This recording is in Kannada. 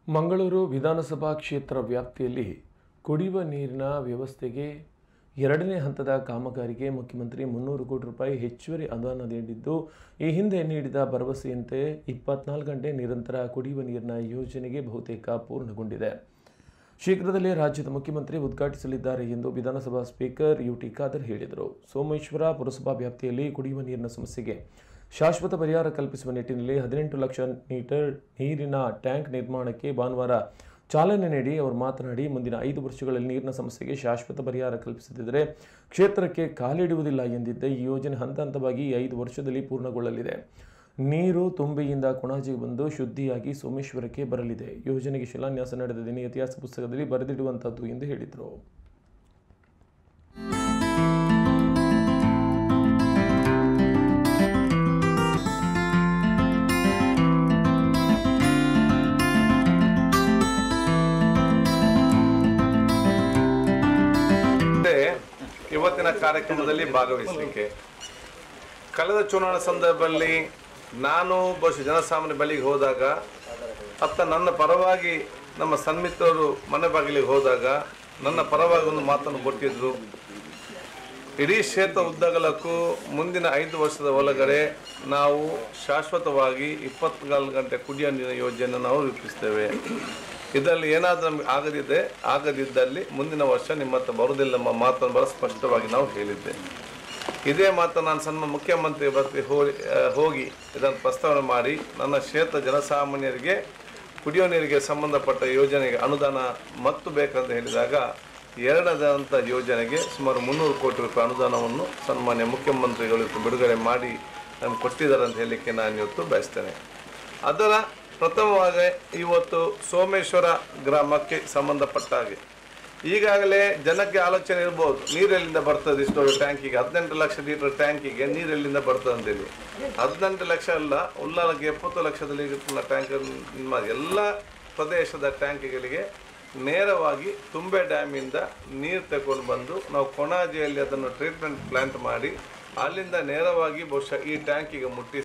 ಮಂಗಳೂರು ವಿಧಾನಸಭಾ ಕ್ಷೇತ್ರ ವ್ಯಾಪ್ತಿಯಲ್ಲಿ ಕುಡಿಯುವ ನೀರಿನ ವ್ಯವಸ್ಥೆಗೆ ಎರಡನೇ ಹಂತದ ಕಾಮಗಾರಿಗೆ ಮುಖ್ಯಮಂತ್ರಿ ಮುನ್ನೂರು ಕೋಟಿ ರೂಪಾಯಿ ಹೆಚ್ಚುವರಿ ಅನುದಾನ ನೀಡಿದ್ದು ಈ ಹಿಂದೆ ನೀಡಿದ ಭರವಸೆಯಂತೆ ಇಪ್ಪತ್ನಾಲ್ಕು ಗಂಟೆ ನಿರಂತರ ಕುಡಿಯುವ ನೀರಿನ ಯೋಜನೆಗೆ ಬಹುತೇಕ ಪೂರ್ಣಗೊಂಡಿದೆ ಶೀಘ್ರದಲ್ಲೇ ರಾಜ್ಯದ ಮುಖ್ಯಮಂತ್ರಿ ಉದ್ಘಾಟಿಸಲಿದ್ದಾರೆ ಎಂದು ವಿಧಾನಸಭಾ ಸ್ಪೀಕರ್ ಯುಟಿ ಖಾದರ್ ಹೇಳಿದರು ಸೋಮೇಶ್ವರ ಪುರಸಭಾ ವ್ಯಾಪ್ತಿಯಲ್ಲಿ ಕುಡಿಯುವ ನೀರಿನ ಸಮಸ್ಯೆಗೆ ಶಾಶ್ವತ ಪರಿಹಾರ ಕಲ್ಪಿಸುವ ನಿಟ್ಟಿನಲ್ಲಿ ಹದಿನೆಂಟು ಲಕ್ಷ ಲೀಟರ್ ನೀರಿನ ಟ್ಯಾಂಕ್ ನಿರ್ಮಾಣಕ್ಕೆ ಭಾನುವಾರ ಚಾಲನೆ ನೀಡಿ ಅವರು ಮಾತನಾಡಿ ಮುಂದಿನ ಐದು ವರ್ಷಗಳಲ್ಲಿ ನೀರಿನ ಸಮಸ್ಯೆಗೆ ಶಾಶ್ವತ ಪರಿಹಾರ ಕಲ್ಪಿಸದಿದ್ದರೆ ಕ್ಷೇತ್ರಕ್ಕೆ ಕಾಲಿಡುವುದಿಲ್ಲ ಎಂದಿದ್ದ ಈ ಯೋಜನೆ ಹಂತ ಹಂತವಾಗಿ ಈ ಐದು ವರ್ಷದಲ್ಲಿ ಪೂರ್ಣಗೊಳ್ಳಲಿದೆ ನೀರು ತುಂಬಿಯಿಂದ ಕೊಣಾಜಿಗೆ ಬಂದು ಶುದ್ಧಿಯಾಗಿ ಸೋಮೇಶ್ವರಕ್ಕೆ ಬರಲಿದೆ ಯೋಜನೆಗೆ ಶಿಲಾನ್ಯಾಸ ನಡೆದ ದಿನ ಇತಿಹಾಸ ಪುಸ್ತಕದಲ್ಲಿ ಬರೆದಿಡುವಂಥದ್ದು ಎಂದು ಹೇಳಿದರು ಮತ್ತೆ ಇವತ್ತಿನ ಕಾರ್ಯಕ್ರಮದಲ್ಲಿ ಭಾಗವಹಿಸಲಿಕ್ಕೆ ಕಳೆದ ಚುನಾವಣಾ ಸಂದರ್ಭದಲ್ಲಿ ನಾನು ಬಹುಶಃ ಜನಸಾಮಾನ್ಯ ಬಳಿಗೆ ಹೋದಾಗ ಅತ್ತ ನನ್ನ ಪರವಾಗಿ ನಮ್ಮ ಸನ್ಮಿತ್ರರು ಮನೆ ಬಾಗಿಲಿಗೆ ಹೋದಾಗ ನನ್ನ ಪರವಾಗಿ ಒಂದು ಮಾತನ್ನು ಕೊಟ್ಟಿದ್ರು ಇಡೀ ಕ್ಷೇತ್ರ ಉದ್ದಗಲಕ್ಕೂ ಮುಂದಿನ ಐದು ವರ್ಷದ ಒಳಗಡೆ ನಾವು ಶಾಶ್ವತವಾಗಿ ಇಪ್ಪತ್ನಾಲ್ಕು ಗಂಟೆ ಕುಡಿಯುವ ನೀರಿನ ಯೋಜನೆಯನ್ನು ನಾವು ರೂಪಿಸ್ತೇವೆ ಇದರಲ್ಲಿ ಏನಾದರೂ ನಮಗೆ ಆಗದಿದೆ ಆಗದಿದ್ದಲ್ಲಿ ಮುಂದಿನ ವರ್ಷ ನಿಮ್ಮ ಹತ್ರ ಬರುವುದಿಲ್ಲ ಎಂಬ ಮಾತನ್ನು ಬಹಳ ಸ್ಪಷ್ಟವಾಗಿ ನಾವು ಹೇಳಿದ್ದೆ ಇದೇ ಮಾತನ್ನು ನಾನು ಸನ್ಮ ಮುಖ್ಯಮಂತ್ರಿ ಬಳಿ ಹೋಗಿ ಆ, ಹೋಗಿ ಇದನ್ನು ಪ್ರಸ್ತಾವನೆ ಮಾಡಿ ನನ್ನ ಕ್ಷೇತ್ರ ಜನಸಾಮಾನ್ಯರಿಗೆ ಕುಡಿಯುವ ನೀರಿಗೆ ಸಂಬಂಧಪಟ್ಟ ಯೋಜನೆಗೆ ಅನುದಾನ ಮತ್ತು ಬೇಕಂತ ಹೇಳಿದಾಗ ಎರಡದಂಥ ಯೋಜನೆಗೆ ಸುಮಾರು ಮುನ್ನೂರು ಕೋಟಿ ರೂಪಾಯಿ ಅನುದಾನವನ್ನು ಸನ್ಮಾನ್ಯ ಮುಖ್ಯಮಂತ್ರಿಗಳು ಇವತ್ತು ಬಿಡುಗಡೆ ಮಾಡಿ ನಮ್ಗೆ ಕೊಟ್ಟಿದ್ದಾರೆ ಅಂತ ಹೇಳಲಿಕ್ಕೆ ನಾನು ಇವತ್ತು ಬಯಸ್ತೇನೆ ಅದರ ಪ್ರಥಮವಾಗಿ ಇವತ್ತು ಸೋಮೇಶ್ವರ ಗ್ರಾಮಕ್ಕೆ ಸಂಬಂಧಪಟ್ಟ ಹಾಗೆ ಈಗಾಗಲೇ ಜನಕ್ಕೆ ಆಲೋಚನೆ ಇರ್ಬೋದು ನೀರೆಲ್ಲಿಂದ ಬರ್ತದೆ ಇಷ್ಟು ಟ್ಯಾಂಕಿಗೆ ಹದಿನೆಂಟು ಲಕ್ಷ ಲೀಟರ್ ಟ್ಯಾಂಕಿಗೆ ನೀರೆಲ್ಲಿಂದ ಬರ್ತದೆ ಅಂತೇಳಿ ಹದಿನೆಂಟು ಲಕ್ಷ ಅಲ್ಲ ಉಲ್ಲಾಲಕ್ಕೆ ಎಪ್ಪತ್ತು ಲಕ್ಷದಲ್ಲಿ ಟ್ಯಾಂಕ್ ನಿಮ್ಮ ಎಲ್ಲ ಪ್ರದೇಶದ ಟ್ಯಾಂಕಿಗಳಿಗೆ ನೇರವಾಗಿ ತುಂಬೆ ಡ್ಯಾಮಿಂದ ನೀರು ತಗೊಂಡು ಬಂದು ನಾವು ಕೊಣಾಜಿಯಲ್ಲಿ ಅದನ್ನು ಟ್ರೀಟ್ಮೆಂಟ್ ಪ್ಲಾಂಟ್ ಮಾಡಿ ಅಲ್ಲಿಂದ ನೇರವಾಗಿ ಬಹುಶಃ ಈ ಟ್ಯಾಂಕಿಗೆ ಮುಟ್ಟಿಸಿ